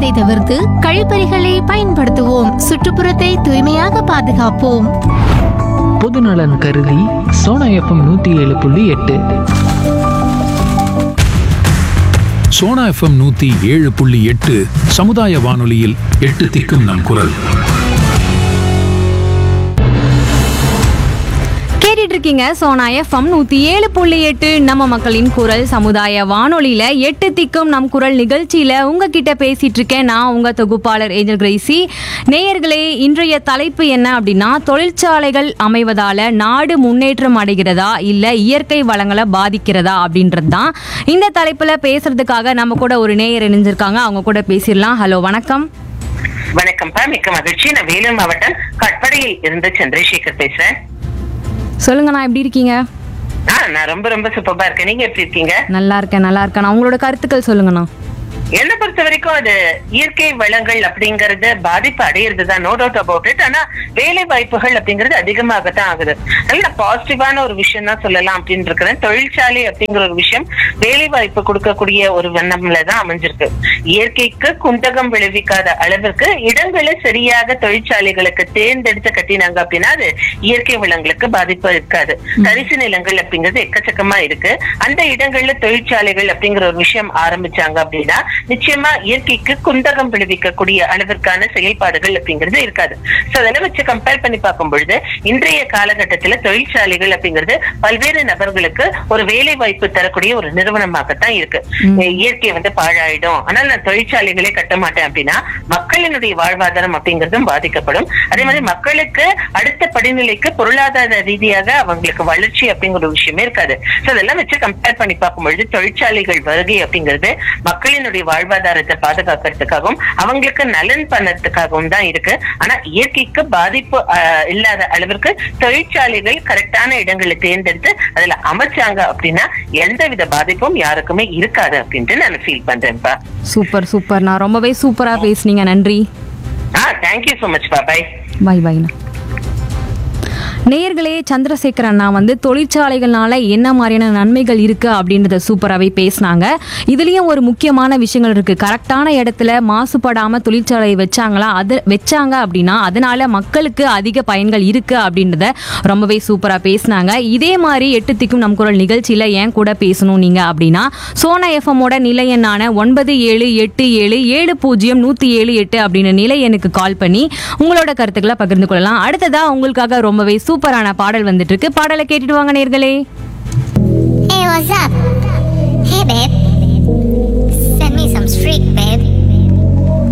பயன்படுத்துவதை தவிர்த்து கழிப்பறைகளை பயன்படுத்துவோம் சுற்றுப்புறத்தை தூய்மையாக பாதுகாப்போம் பொதுநலன் கருதி சோனா எஃப்எம் நூற்றி ஏழு புள்ளி எட்டு சோனா எஃப்எம் நூத்தி ஏழு புள்ளி எட்டு சமுதாய வானொலியில் எட்டு திக்கும் நம் குரல் கேட்டுட்டு இருக்கீங்க சோனா எஃப்எம் நூத்தி ஏழு புள்ளி எட்டு நம்ம மக்களின் குரல் சமுதாய வானொலியில எட்டு திக்கும் நம் குரல் நிகழ்ச்சியில உங்ககிட்ட பேசிட்டு இருக்கேன் நான் உங்க தொகுப்பாளர் ஏஞ்சல் கிரேசி நேயர்களே இன்றைய தலைப்பு என்ன அப்படின்னா தொழிற்சாலைகள் அமைவதால நாடு முன்னேற்றம் அடைகிறதா இல்ல இயற்கை வளங்களை பாதிக்கிறதா அப்படின்றது தான் இந்த தலைப்புல பேசுறதுக்காக நம்ம கூட ஒரு நேயர் இணைஞ்சிருக்காங்க அவங்க கூட பேசிடலாம் ஹலோ வணக்கம் வணக்கம்ப்பா மிக்க மகிழ்ச்சி நான் வேலூர் மாவட்டம் கட்படையில் இருந்து சந்திரசேகர் பேசுறேன் சொல்லுங்கண்ணா எப்படி இருக்கீங்க ஆ நான் ரொம்ப ரொம்ப சூப்பரா இருக்கேன் நீங்க எப்படி இருக்கீங்க நல்லா இருக்கேன் நல்லா இருக்கேன் உங்களோட கருத்துக்கள் சொல்லுங்கண்ணா என்னை பொறுத்த வரைக்கும் அது இயற்கை வளங்கள் அப்படிங்கறது பாதிப்பு அடையிறது தான் நோ டவுட் அபவுட் இட் ஆனா வேலை வாய்ப்புகள் அப்படிங்கிறது அதிகமாகத்தான் ஆகுது நல்ல பாசிட்டிவான ஒரு விஷயம் தான் சொல்லலாம் அப்படின்னு இருக்கிறேன் தொழிற்சாலை அப்படிங்கிற ஒரு விஷயம் வேலை வாய்ப்பு கொடுக்கக்கூடிய ஒரு வண்ணம்ல தான் அமைஞ்சிருக்கு இயற்கைக்கு குந்தகம் விளைவிக்காத அளவிற்கு இடங்களை சரியாக தொழிற்சாலைகளுக்கு தேர்ந்தெடுத்து கட்டினாங்க அப்படின்னா அது இயற்கை வளங்களுக்கு பாதிப்பு இருக்காது தரிசு நிலங்கள் அப்படிங்கிறது எக்கச்சக்கமா இருக்கு அந்த இடங்கள்ல தொழிற்சாலைகள் அப்படிங்கிற ஒரு விஷயம் ஆரம்பிச்சாங்க அப்படின்னா நிச்சயமா இயற்கைக்கு குந்தகம் விளைவிக்கக்கூடிய அளவிற்கான செயல்பாடுகள் அப்படிங்கிறது இருக்காது சோ அதெல்லாம் வச்சு கம்பேர் பண்ணி பார்க்கும் பொழுது இன்றைய காலகட்டத்துல தொழிற்சாலைகள் அப்படிங்கிறது பல்வேறு நபர்களுக்கு ஒரு வேலை வாய்ப்பு தரக்கூடிய ஒரு நிறுவனமாகத்தான் இருக்கு இயற்கை வந்து பாழாயிடும் ஆனால் நான் தொழிற்சாலைகளே கட்ட மாட்டேன் அப்படின்னா மக்களினுடைய வாழ்வாதாரம் அப்படிங்கிறதும் பாதிக்கப்படும் அதே மாதிரி மக்களுக்கு அடுத்த படிநிலைக்கு பொருளாதார ரீதியாக அவங்களுக்கு வளர்ச்சி அப்படிங்கிற ஒரு விஷயமே இருக்காது சோ அதெல்லாம் வச்சு கம்பேர் பண்ணி பார்க்கும் பொழுது தொழிற்சாலைகள் வருகை அப்படிங்கிறது மக்களினுடைய வாழ்வாதாரத்தை பாதுகாக்கிறதுக்காகவும் அவங்களுக்கு நலன் பண்ணதுக்காகவும் தான் இருக்கு ஆனா இயற்கைக்கு பாதிப்பு ஆஹ், இல்லாத அளவிற்கு தொழிற்சாலைகள் கரெக்டான இடங்களை தேர்ந்தெடுத்து அதுல அமைச்சாங்க அப்படின்னா எந்தவித பாதிப்பும் யாருக்குமே இருக்காது அப்படின்ட்டு நான் ஃபீல் பண்றேன்ப்பா சூப்பர் சூப்பர் நான் ரொம்பவே சூப்பரா பேசுனீங்க நன்றி ஆ தேங்க்யூ so மச் பா பை பை பைண்ணா நேயர்களே சந்திரசேகர் அண்ணா வந்து தொழிற்சாலைகள்னால என்ன மாதிரியான நன்மைகள் இருக்கு அப்படின்றத சூப்பராகவே பேசினாங்க இதுலயும் ஒரு முக்கியமான விஷயங்கள் இருக்கு கரெக்டான இடத்துல மாசுபடாம தொழிற்சாலை வச்சாங்களா அது வச்சாங்க அப்படின்னா அதனால மக்களுக்கு அதிக பயன்கள் இருக்கு அப்படின்றத ரொம்பவே சூப்பரா பேசினாங்க இதே மாதிரி எட்டு திக்கும் நம் குரல் நிகழ்ச்சியில ஏன் கூட பேசணும் நீங்க அப்படின்னா சோனா எஃப்எம்மோட நிலை எண்ணான ஒன்பது ஏழு எட்டு ஏழு ஏழு பூஜ்ஜியம் நூத்தி ஏழு எட்டு அப்படின்னு நிலை எனக்கு கால் பண்ணி உங்களோட கருத்துக்களை பகிர்ந்து கொள்ளலாம் அடுத்ததா உங்களுக்காக ரொம்பவே சூப்பரான பாடல் வந்துட்டு இருக்கு பாடலை கேட்டுட்டு வாங்க நேர்களே Hey, what's up? Hey, babe.